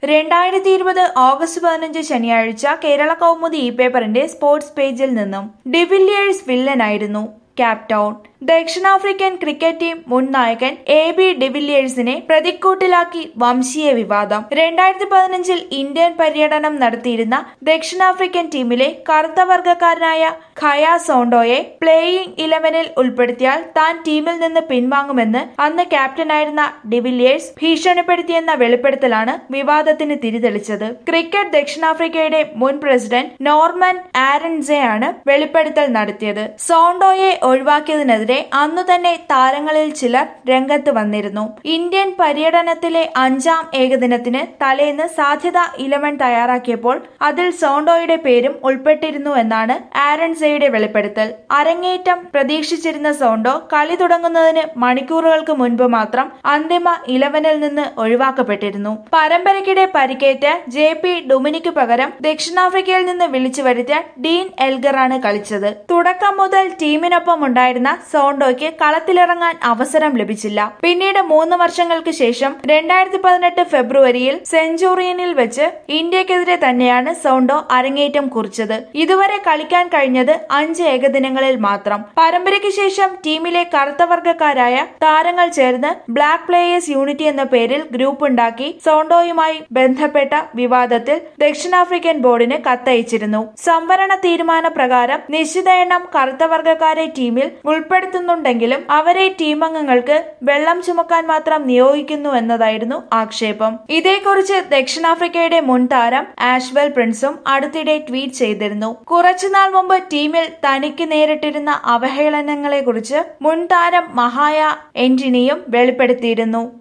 രണ്ടായിരത്തി ഇരുപത് ഓഗസ്റ്റ് പതിനഞ്ച് ശനിയാഴ്ച കേരള കൗമുദി ഇ പേപ്പറിന്റെ സ്പോർട്സ് പേജിൽ നിന്നും ഡിവില്ലിയേഴ്സ് വില്ലനായിരുന്നു ക്യാപ്റ്റൗൺ ദക്ഷിണാഫ്രിക്കൻ ക്രിക്കറ്റ് ടീം മുൻ നായകൻ എ ബി ഡിവില്ലിയേഴ്സിനെ പ്രതിക്കൂട്ടിലാക്കി വംശീയ വിവാദം രണ്ടായിരത്തി പതിനഞ്ചിൽ ഇന്ത്യൻ പര്യടനം നടത്തിയിരുന്ന ദക്ഷിണാഫ്രിക്കൻ ടീമിലെ കറുത്ത വർഗക്കാരനായ ഖയ സോണ്ടോയെ പ്ലേയിംഗ് ഇലവനിൽ ഉൾപ്പെടുത്തിയാൽ താൻ ടീമിൽ നിന്ന് പിൻവാങ്ങുമെന്ന് അന്ന് ക്യാപ്റ്റനായിരുന്ന ഡിവില്ലിയേഴ്സ് ഭീഷണിപ്പെടുത്തിയെന്ന വെളിപ്പെടുത്തലാണ് വിവാദത്തിന് തിരിതെളിച്ചത് ക്രിക്കറ്റ് ദക്ഷിണാഫ്രിക്കയുടെ മുൻ പ്രസിഡന്റ് നോർമൻ ആരൻസെയാണ് വെളിപ്പെടുത്തൽ നടത്തിയത് സോണ്ടോയെ ഒഴിവാക്കിയതിനെതിരെ അന്നു തന്നെ താരങ്ങളിൽ ചിലർ രംഗത്ത് വന്നിരുന്നു ഇന്ത്യൻ പര്യടനത്തിലെ അഞ്ചാം ഏകദിനത്തിന് തലേന്ന് സാധ്യത ഇലവൻ തയ്യാറാക്കിയപ്പോൾ അതിൽ സോണ്ടോയുടെ പേരും ഉൾപ്പെട്ടിരുന്നു എന്നാണ് ആരൻസയുടെ വെളിപ്പെടുത്തൽ അരങ്ങേറ്റം പ്രതീക്ഷിച്ചിരുന്ന സോണ്ടോ കളി തുടങ്ങുന്നതിന് മണിക്കൂറുകൾക്ക് മുൻപ് മാത്രം അന്തിമ ഇലവനിൽ നിന്ന് ഒഴിവാക്കപ്പെട്ടിരുന്നു പരമ്പരയ്ക്കിടെ പരിക്കേറ്റ ജെ പി ഡൊമിനിക്ക് പകരം ദക്ഷിണാഫ്രിക്കയിൽ നിന്ന് വിളിച്ചു വരുത്തിയ ഡീൻ എൽഗറാണ് കളിച്ചത് തുടക്കം മുതൽ ടീമിനൊപ്പം ഉണ്ടായിരുന്ന സോണ്ടോയ്ക്ക് കളത്തിലിറങ്ങാൻ അവസരം ലഭിച്ചില്ല പിന്നീട് മൂന്ന് വർഷങ്ങൾക്ക് ശേഷം രണ്ടായിരത്തി പതിനെട്ട് ഫെബ്രുവരിയിൽ സെഞ്ചുറിയനിൽ വെച്ച് ഇന്ത്യക്കെതിരെ തന്നെയാണ് സോണ്ടോ അരങ്ങേറ്റം കുറിച്ചത് ഇതുവരെ കളിക്കാൻ കഴിഞ്ഞത് അഞ്ച് ഏകദിനങ്ങളിൽ മാത്രം പരമ്പരയ്ക്ക് ശേഷം ടീമിലെ കറുത്ത വർഗക്കാരായ താരങ്ങൾ ചേർന്ന് ബ്ലാക്ക് പ്ലേയേഴ്സ് യൂണിറ്റി എന്ന പേരിൽ ഗ്രൂപ്പ് ഉണ്ടാക്കി സോണ്ടോയുമായി ബന്ധപ്പെട്ട വിവാദത്തിൽ ദക്ഷിണാഫ്രിക്കൻ ബോർഡിന് കത്തയച്ചിരുന്നു സംവരണ തീരുമാന പ്രകാരം നിശ്ചിത എണ്ണം കറുത്ത വർഗക്കാരെ ടീമിൽ ഉൾപ്പെടുത്തുന്നുണ്ടെങ്കിലും അവരെ ടീമംഗങ്ങൾക്ക് വെള്ളം ചുമക്കാൻ മാത്രം നിയോഗിക്കുന്നു എന്നതായിരുന്നു ആക്ഷേപം ഇതേക്കുറിച്ച് ദക്ഷിണാഫ്രിക്കയുടെ മുൻ താരം ആഷ്വൽ പ്രിൻസും അടുത്തിടെ ട്വീറ്റ് ചെയ്തിരുന്നു കുറച്ചുനാൾ മുമ്പ് ടീമിൽ തനിക്ക് നേരിട്ടിരുന്ന അവഹേളനങ്ങളെക്കുറിച്ച് മുൻ താരം മഹായ എന്റിനിയും വെളിപ്പെടുത്തിയിരുന്നു